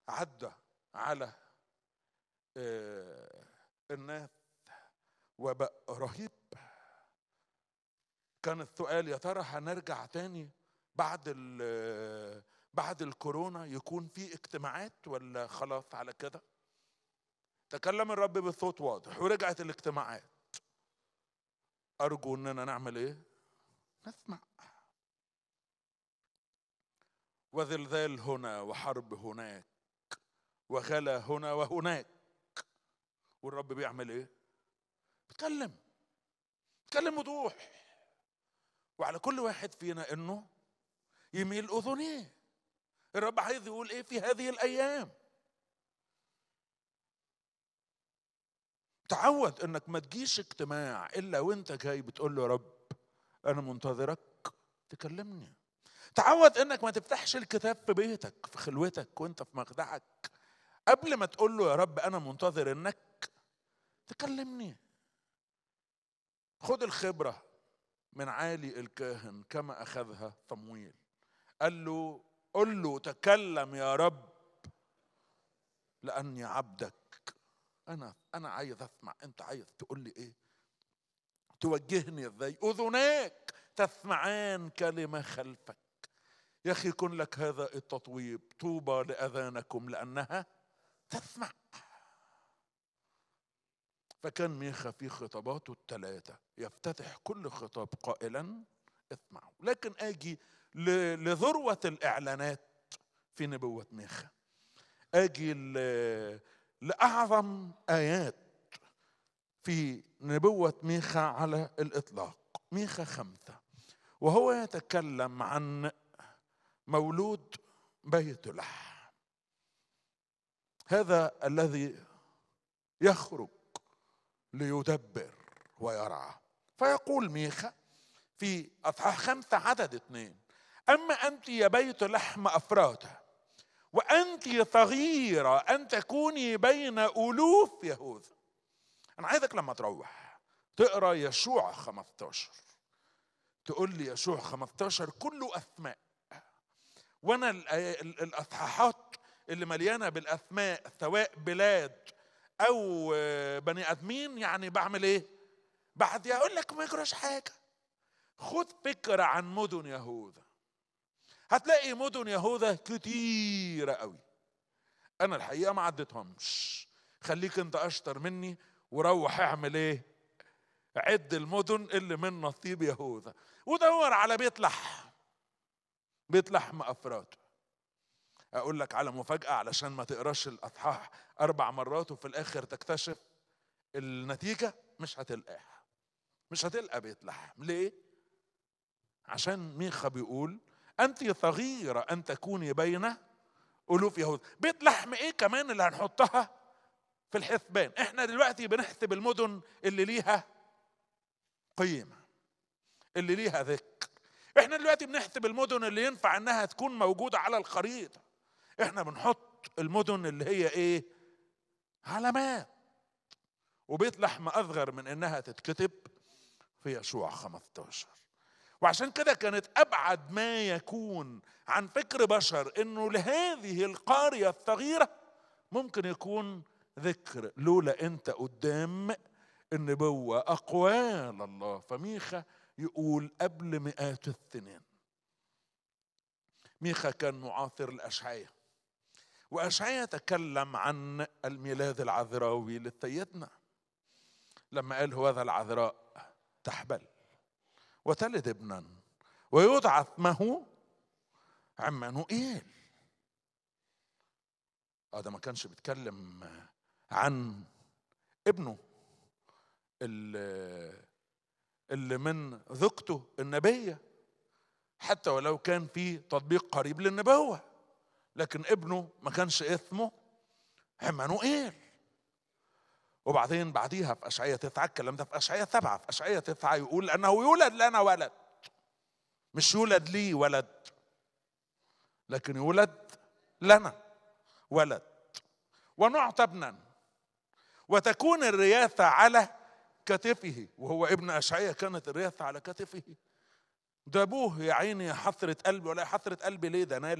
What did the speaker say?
عدى على آه، الناس وباء رهيب كان السؤال يا ترى هنرجع تاني بعد ال- بعد الكورونا يكون في اجتماعات ولا خلاص على كده تكلم الرب بصوت واضح ورجعت الاجتماعات ارجو اننا نعمل ايه نسمع وزلزال هنا وحرب هناك وغلا هنا وهناك والرب بيعمل ايه بيتكلم بيتكلم وضوح وعلى كل واحد فينا انه يميل اذنيه الرب عايز يقول ايه في هذه الايام تعود انك ما تجيش اجتماع الا وانت جاي بتقول له يا رب انا منتظرك تكلمني تعود انك ما تفتحش الكتاب في بيتك في خلوتك وانت في مخدعك قبل ما تقول له يا رب انا منتظر انك تكلمني خد الخبره من عالي الكاهن كما اخذها صمويل قال له قل له تكلم يا رب لاني عبدك انا انا عايز اسمع انت عايز تقول لي ايه توجهني ازاي اذناك تسمعان كلمه خلفك يا اخي كن لك هذا التطويب طوبى لاذانكم لانها تسمع فكان ميخا في خطاباته الثلاثه يفتتح كل خطاب قائلا اسمعوا لكن اجي ل- لذروه الاعلانات في نبوه ميخا اجي ل- لاعظم ايات في نبوه ميخا على الاطلاق ميخا خمسه وهو يتكلم عن مولود بيت لحم هذا الذي يخرج ليدبر ويرعى فيقول ميخا في اصحاح خمسه عدد اثنين اما انت يا بيت لحم افراته وانت صغيره ان تكوني بين الوف يهوذا انا عايزك لما تروح تقرا يشوع 15 تقول لي يشوع 15 كله اسماء وانا ال- ال- الاصحاحات اللي مليانه بالاسماء سواء بلاد او آه، بني ادمين يعني بعمل ايه بعد اقول لك ما يجراش حاجه خد فكره عن مدن يهوذا هتلاقي مدن يهوذا كتيره قوي انا الحقيقه ما عديتهمش خليك انت اشطر مني وروح اعمل ايه عد المدن اللي من نصيب يهوذا ودور على بيت لحم بيت لحم افراد اقول لك على مفاجاه علشان ما تقراش الاصحاح اربع مرات وفي الاخر تكتشف النتيجه مش هتلقاها مش هتلقى بيت لحم ليه عشان ميخا بيقول انت صغيره ان تكوني بين الوف يهوذا بيت لحم ايه كمان اللي هنحطها في الحسبان احنا دلوقتي بنحسب المدن اللي ليها قيمه اللي ليها ذكر احنا دلوقتي بنحسب المدن اللي ينفع انها تكون موجوده على الخريطه احنا بنحط المدن اللي هي ايه علامات وبيت لحم اصغر من انها تتكتب في يشوع 15 وعشان كده كانت ابعد ما يكون عن فكر بشر انه لهذه القريه الصغيره ممكن يكون ذكر لولا انت قدام النبوه اقوال الله فميخا يقول قبل مئات السنين ميخا كان معاصر الاشعياء واشعياء تكلم عن الميلاد العذراوي لسيدنا لما قال هذا العذراء تحبل وتلد ابنا ويدعى اسمه عمانوئيل اه ده ما كانش بيتكلم عن ابنه اللي, اللي من زوجته النبيه حتى ولو كان في تطبيق قريب للنبوه لكن ابنه ما كانش اسمه عمانوئيل وبعدين بعديها في اشعياء تسعه الكلام ده في اشعياء سبعه في اشعياء تسعه يقول انه يولد لنا ولد مش يولد لي ولد لكن يولد لنا ولد ونعطى ابنا وتكون الرياثه على كتفه وهو ابن اشعياء كانت الرياثه على كتفه ده ابوه يا عيني حسره قلبي ولا حسره قلبي ليه ده نال